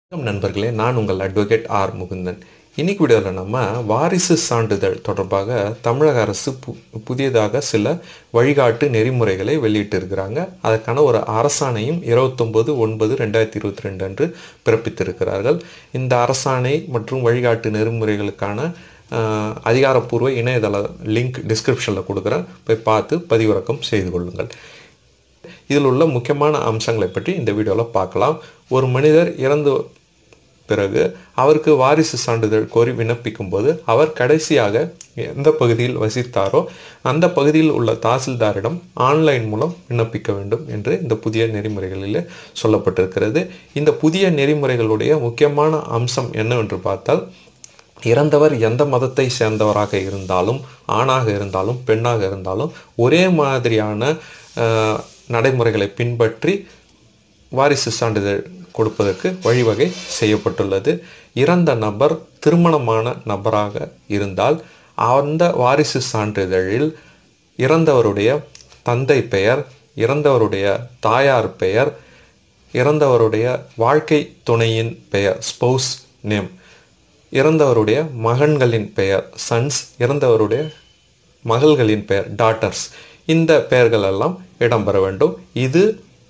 வணக்கம் நண்பர்களே நான் உங்கள் அட்வொகேட் ஆர் முகுந்தன் இன்னைக்கு வீடியோவில் நம்ம வாரிசு சான்றிதழ் தொடர்பாக தமிழக அரசு பு புதியதாக சில வழிகாட்டு நெறிமுறைகளை வெளியிட்டிருக்கிறாங்க அதற்கான ஒரு அரசாணையும் இருபத்தொம்போது ஒன்பது ரெண்டாயிரத்தி இருபத்தி ரெண்டு அன்று பிறப்பித்திருக்கிறார்கள் இந்த அரசாணை மற்றும் வழிகாட்டு நெறிமுறைகளுக்கான ஆஹ், அதிகாரப்பூர்வ இணையதள லிங்க் டிஸ்கிரிப்ஷனில் கொடுக்குறேன் போய் பார்த்து பதிவிறக்கம் செய்து கொள்ளுங்கள் இதில் உள்ள முக்கியமான அம்சங்களை பற்றி இந்த வீடியோவில் பார்க்கலாம் ஒரு மனிதர் இறந்து பிறகு அவருக்கு வாரிசு சான்றிதழ் கோரி விண்ணப்பிக்கும் போது அவர் கடைசியாக எந்த பகுதியில் வசித்தாரோ அந்த பகுதியில் உள்ள தாசில்தாரிடம் ஆன்லைன் மூலம் விண்ணப்பிக்க வேண்டும் என்று இந்த புதிய நெறிமுறைகளில் சொல்லப்பட்டிருக்கிறது இந்த புதிய நெறிமுறைகளுடைய முக்கியமான அம்சம் என்னவென்று பார்த்தால் இறந்தவர் எந்த மதத்தை சேர்ந்தவராக இருந்தாலும் ஆணாக இருந்தாலும் பெண்ணாக இருந்தாலும் ஒரே மாதிரியான அஹ், நடைமுறைகளை பின்பற்றி வாரிசு சான்றிதழ் கொடுப்பதற்கு வழிவகை செய்யப்பட்டுள்ளது இறந்த நபர் திருமணமான நபராக இருந்தால் அந்த வாரிசு சான்றிதழில் இறந்தவருடைய தந்தை பெயர் இறந்தவருடைய தாயார் பெயர் இறந்தவருடைய வாழ்க்கை துணையின் பெயர் ஸ்பௌஸ் நேம் இறந்தவருடைய மகன்களின் பெயர் சன்ஸ் இறந்தவருடைய மகள்களின் பெயர் டாட்டர்ஸ் இந்த பெயர்கள் எல்லாம் இடம்பெற வேண்டும் இது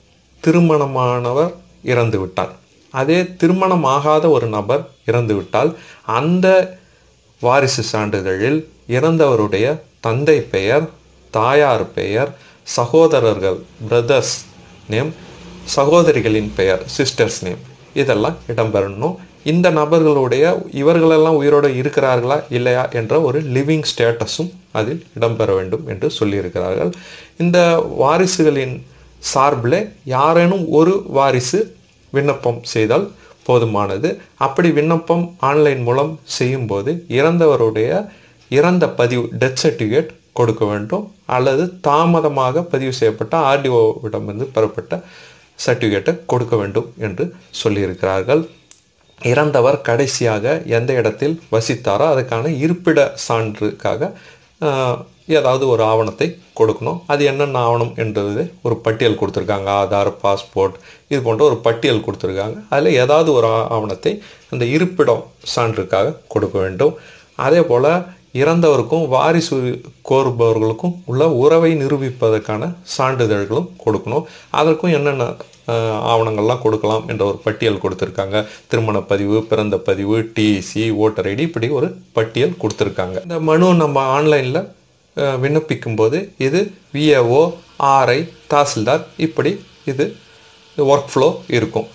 திருமணமானவர் இறந்து விட்டார் அதே திருமணமாகாத ஒரு நபர் இறந்து விட்டால் அந்த வாரிசு சான்றிதழில் இறந்தவருடைய தந்தை பெயர் தாயார் பெயர் சகோதரர்கள் பிரதர்ஸ் நேம் சகோதரிகளின் பெயர் சிஸ்டர்ஸ் நேம் இதெல்லாம் இடம்பெறணும் இந்த நபர்களுடைய இவர்களெல்லாம் உயிரோடு இருக்கிறார்களா இல்லையா என்ற ஒரு லிவிங் ஸ்டேட்டஸும் அதில் இடம்பெற வேண்டும் என்று சொல்லியிருக்கிறார்கள் இந்த வாரிசுகளின் சார்பில் யாரேனும் ஒரு வாரிசு விண்ணப்பம் செய்தால் போதுமானது அப்படி விண்ணப்பம் ஆன்லைன் மூலம் செய்யும்போது இறந்தவருடைய இறந்த பதிவு டெத் சர்டிஃபிகேட் கொடுக்க வேண்டும் அல்லது தாமதமாக பதிவு செய்யப்பட்ட ஆர்டிஓவிடமிருந்து பெறப்பட்ட சர்டிஃபிகேட்டை கொடுக்க வேண்டும் என்று சொல்லியிருக்கிறார்கள் இறந்தவர் கடைசியாக எந்த இடத்தில் வசித்தாரோ அதுக்கான இருப்பிட சான்றுக்காக ஆஹ், ஏதாவது ஒரு ஆவணத்தை கொடுக்கணும் அது என்னென்ன ஆவணம் என்றது ஒரு பட்டியல் கொடுத்துருக்காங்க ஆதார் பாஸ்போர்ட் இது போன்ற ஒரு பட்டியல் கொடுத்துருக்காங்க அதில் ஏதாவது ஒரு ஆ- ஆவணத்தை அந்த இருப்பிடம் சான்றுக்காக கொடுக்க வேண்டும் அதே போல் இறந்தவருக்கும் வாரிசு கோருபவர்களுக்கும் உள்ள உறவை நிரூபிப்பதற்கான சான்றிதழ்களும் கொடுக்கணும் அதற்கும் என்னென்ன அஹ், ஆவணங்கள்லாம் கொடுக்கலாம் என்ற ஒரு பட்டியல் கொடுத்துருக்காங்க திருமண பதிவு பிறந்த பதிவு டிசி ஓட்டர் ஐடி இப்படி ஒரு பட்டியல் கொடுத்துருக்காங்க இந்த மனு நம்ம ஆன்லைனில் விண்ணப்பிக்கும் போது இது விஏஓ ஆர்ஐ தாசில்தார் இப்படி இது ஒர்க் ஃப்ளோ இருக்கும்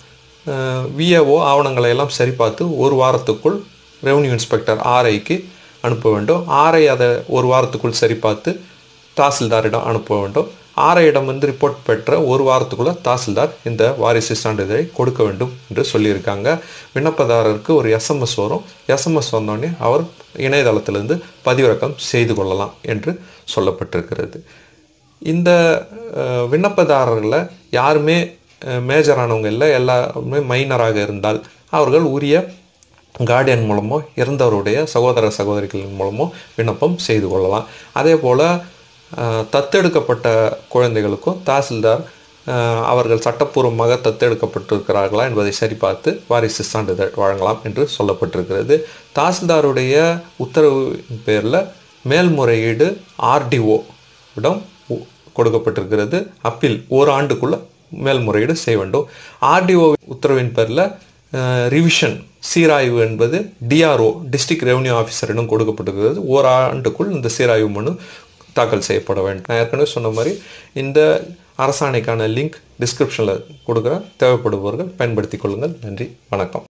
விஏஓ ஆவணங்களை எல்லாம் சரி பார்த்து ஒரு வாரத்துக்குள் ரெவன்யூ இன்ஸ்பெக்டர் ஆர்ஐக்கு அனுப்ப வேண்டும் ஆர்ஐ அதை ஒரு வாரத்துக்குள் சரி பார்த்து தாசில்தாரிடம் அனுப்ப வேண்டும் ஆர்ஐயிடம் வந்து ரிப்போர்ட் பெற்ற ஒரு வாரத்துக்குள்ள தாசில்தார் இந்த வாரிசு சான்றிதழை கொடுக்க வேண்டும் என்று சொல்லியிருக்காங்க விண்ணப்பதாரருக்கு ஒரு எஸ்எம்எஸ் வரும் எஸ்எம்எஸ் வந்தோடனே அவர் இணையதளத்திலிருந்து பதிவிறக்கம் செய்து கொள்ளலாம் என்று சொல்லப்பட்டிருக்கிறது இந்த அஹ், விண்ணப்பதாரர்களில் யாருமே மேஜரானவங்க இல்லை எல்லாருமே மைனராக இருந்தால் அவர்கள் உரிய கார்டியன் மூலமோ இறந்தவருடைய சகோதர சகோதரிகளின் மூலமோ விண்ணப்பம் செய்து கொள்ளலாம் அதே போல் தத்தெடுக்கப்பட்ட குழந்தைகளுக்கும் தாசில்தார் அஹ், அவர்கள் சட்டப்பூர்வமாக தத்தெடுக்கப்பட்டிருக்கிறார்களா என்பதை சரிபார்த்து வாரிசு சான்றிதழ் வழங்கலாம் என்று சொல்லப்பட்டிருக்கிறது தாசில்தாருடைய உத்தரவு பேரில் மேல்முறையீடு ஆர்டிஓ இடம் உ- கொடுக்கப்பட்டிருக்கிறது அப்பீல் ஒரு ஆண்டுக்குள்ள மேல்முறையீடு செய்ய வேண்டும் ஆர்டிஓ உத்தரவின் பேரில் ரிவிஷன் சீராய்வு என்பது டிஆர்ஓ டிஸ்ட்ரிக்ட் ரெவன்யூ ஆஃபீஸரிடம் கொடுக்கப்பட்டிருக்கிறது ஒரு ஆண்டுக்குள் இந்த சீராய்வு மனு தாக்கல் செய்யப்பட வேண்டும் நான் ஏற்கனவே சொன்ன மாதிரி இந்த அரசாணைக்கான லிங்க் டிஸ்கிரிப்ஷனில் கொடுக்குறேன் தேவைப்படுபவர்கள் பயன்படுத்திக் கொள்ளுங்கள் நன்றி வணக்கம்